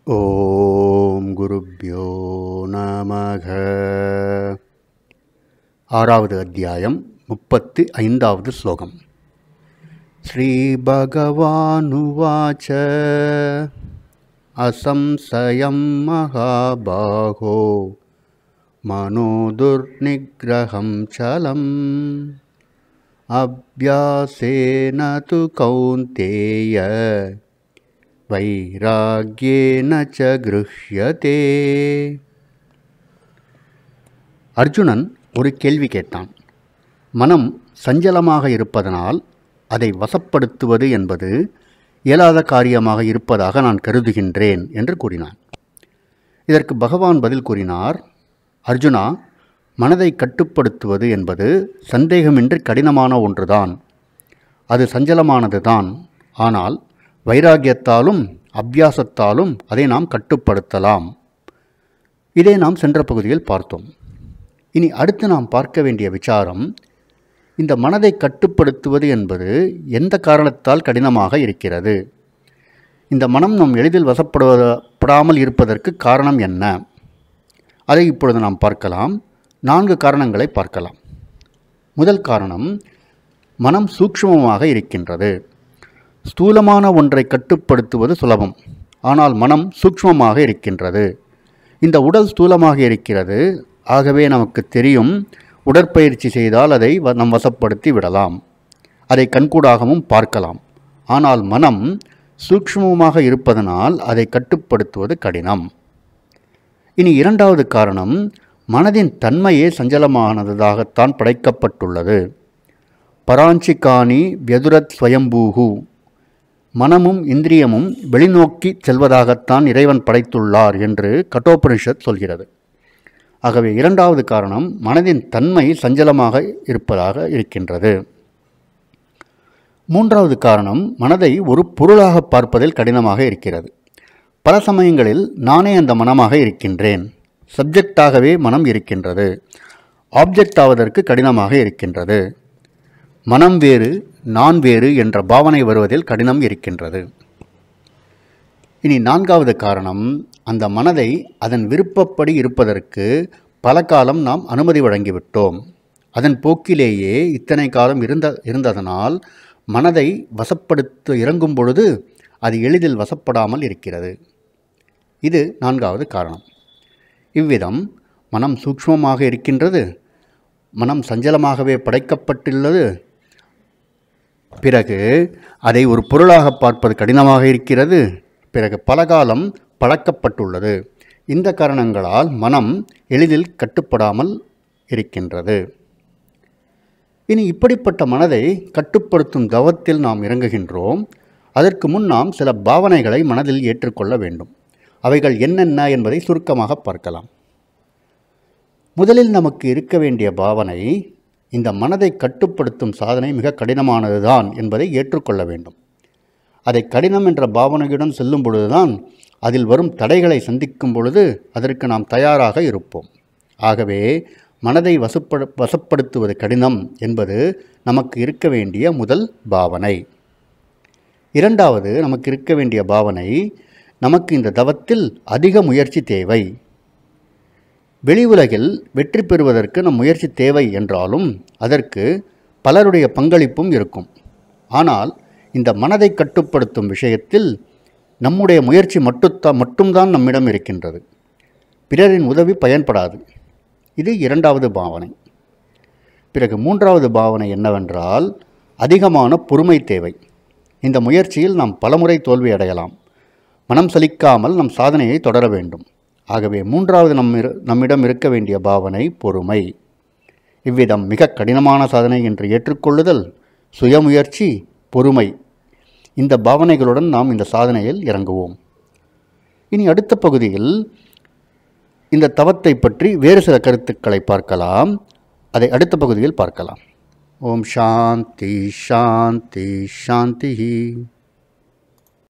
ஓம் குருப்யோ நமக ஆறாவது அத்தியாயம் முப்பத்தி ஐந்தாவது ஸ்லோகம் ஸ்ரீபகவானுவாச்ச அசம்சயம் மகாபாகோ மனோதுர்நிகிரகம் சலம் அபியாசேன து கௌந்தேய வைராக்கியேன ச கிருஹ்யதே அர்ஜுனன் ஒரு கேள்வி கேட்டான் மனம் சஞ்சலமாக இருப்பதனால் அதை வசப்படுத்துவது என்பது இயலாத காரியமாக இருப்பதாக நான் கருதுகின்றேன் என்று கூறினான் இதற்கு பகவான் பதில் கூறினார் அர்ஜுனா மனதை கட்டுப்படுத்துவது என்பது சந்தேகமின்றி கடினமான ஒன்றுதான் அது சஞ்சலமானது தான் ஆனால் வைராகியத்தாலும் அபியாசத்தாலும் அதை நாம் கட்டுப்படுத்தலாம் இதை நாம் சென்ற பகுதியில் பார்த்தோம் இனி அடுத்து நாம் பார்க்க வேண்டிய விசாரம் இந்த மனதை கட்டுப்படுத்துவது என்பது எந்த காரணத்தால் கடினமாக இருக்கிறது இந்த மனம் நம் எளிதில் வசப்படுவப்படாமல் இருப்பதற்கு காரணம் என்ன அதை இப்பொழுது நாம் பார்க்கலாம் நான்கு காரணங்களை பார்க்கலாம் முதல் காரணம் மனம் சூக்ஷ்மமாக இருக்கின்றது ஸ்தூலமான ஒன்றை கட்டுப்படுத்துவது சுலபம் ஆனால் மனம் சூக்ஷ்மமாக இருக்கின்றது இந்த உடல் ஸ்தூலமாக இருக்கிறது ஆகவே நமக்கு தெரியும் உடற்பயிற்சி செய்தால் அதை வ- நம் வசப்படுத்தி விடலாம் அதை கண்கூடாகவும் பார்க்கலாம் ஆனால் மனம் சூக்ஷ்மமாக இருப்பதனால் அதை கட்டுப்படுத்துவது கடினம் இனி இரண்டாவது காரணம் மனதின் தன்மையே சஞ்சலமானதாகத்தான் படைக்கப்பட்டுள்ளது பராஞ்சிகாணி வியதுரத் ஸ்வயம்பூகு மனமும் இந்திரியமும் வெளிநோக்கி செல்வதாகத்தான் இறைவன் படைத்துள்ளார் என்று கட்டோபனிஷத் சொல்கிறது ஆகவே இரண்டாவது காரணம் மனதின் தன்மை சஞ்சலமாக இருப்பதாக இருக்கின்றது மூன்றாவது காரணம் மனதை ஒரு பொருளாக பார்ப்பதில் கடினமாக இருக்கிறது பல சமயங்களில் நானே அந்த மனமாக இருக்கின்றேன் சப்ஜெக்டாகவே மனம் இருக்கின்றது ஆப்ஜெக்ட் ஆவதற்கு கடினமாக இருக்கின்றது மனம் வேறு நான் வேறு என்ற பாவனை வருவதில் கடினம் இருக்கின்றது இனி நான்காவது காரணம் அந்த மனதை அதன் விருப்பப்படி இருப்பதற்கு பல காலம் நாம் அனுமதி வழங்கிவிட்டோம் அதன் போக்கிலேயே இத்தனை காலம் இருந்த இருந்ததனால் மனதை வசப்படுத்த இறங்கும் பொழுது அது எளிதில் வசப்படாமல் இருக்கிறது இது நான்காவது காரணம் இவ்விதம் மனம் சூக்ஷ்மமாக இருக்கின்றது மனம் சஞ்சலமாகவே படைக்கப்பட்டுள்ளது பிறகு அதை ஒரு பொருளாக பார்ப்பது கடினமாக இருக்கிறது பிறகு பலகாலம் பழக்கப்பட்டுள்ளது இந்த காரணங்களால் மனம் எளிதில் கட்டுப்படாமல் இருக்கின்றது இனி இப்படிப்பட்ட மனதை கட்டுப்படுத்தும் தவத்தில் நாம் இறங்குகின்றோம் அதற்கு முன் நாம் சில பாவனைகளை மனதில் ஏற்றுக்கொள்ள வேண்டும் அவைகள் என்னென்ன என்பதை சுருக்கமாக பார்க்கலாம் முதலில் நமக்கு இருக்க வேண்டிய பாவனை இந்த மனதை கட்டுப்படுத்தும் சாதனை மிக கடினமானதுதான் என்பதை ஏற்றுக்கொள்ள வேண்டும் அதை கடினம் என்ற பாவனையுடன் செல்லும் பொழுதுதான் அதில் வரும் தடைகளை சந்திக்கும் பொழுது அதற்கு நாம் தயாராக இருப்போம் ஆகவே மனதை வசப்படு வசப்படுத்துவது கடினம் என்பது நமக்கு இருக்க வேண்டிய முதல் பாவனை இரண்டாவது நமக்கு இருக்க வேண்டிய பாவனை நமக்கு இந்த தவத்தில் அதிக முயற்சி தேவை வெளி உலகில் வெற்றி பெறுவதற்கு நம் முயற்சி தேவை என்றாலும் அதற்கு பலருடைய பங்களிப்பும் இருக்கும் ஆனால் இந்த மனதை கட்டுப்படுத்தும் விஷயத்தில் நம்முடைய முயற்சி மட்டுத்தான் மட்டும்தான் நம்மிடம் இருக்கின்றது பிறரின் உதவி பயன்படாது இது இரண்டாவது பாவனை பிறகு மூன்றாவது பாவனை என்னவென்றால் அதிகமான பொறுமை தேவை இந்த முயற்சியில் நாம் பலமுறை தோல்வி அடையலாம் மனம் சலிக்காமல் நம் சாதனையை தொடர வேண்டும் ஆகவே மூன்றாவது நம் இரு- நம்மிடம் இருக்க வேண்டிய பாவனை பொறுமை இவ்விதம் மிக கடினமான சாதனை என்று ஏற்றுக்கொள்ளுதல் சுயமுயற்சி பொறுமை இந்த பாவனைகளுடன் நாம் இந்த சாதனையில் இறங்குவோம் இனி அடுத்த பகுதியில் இந்த தவத்தை பற்றி வேறு சில கருத்துக்களை பார்க்கலாம் அதை அடுத்த பகுதியில் பார்க்கலாம் ஓம் சாந்தி சாந்தி சாந்தி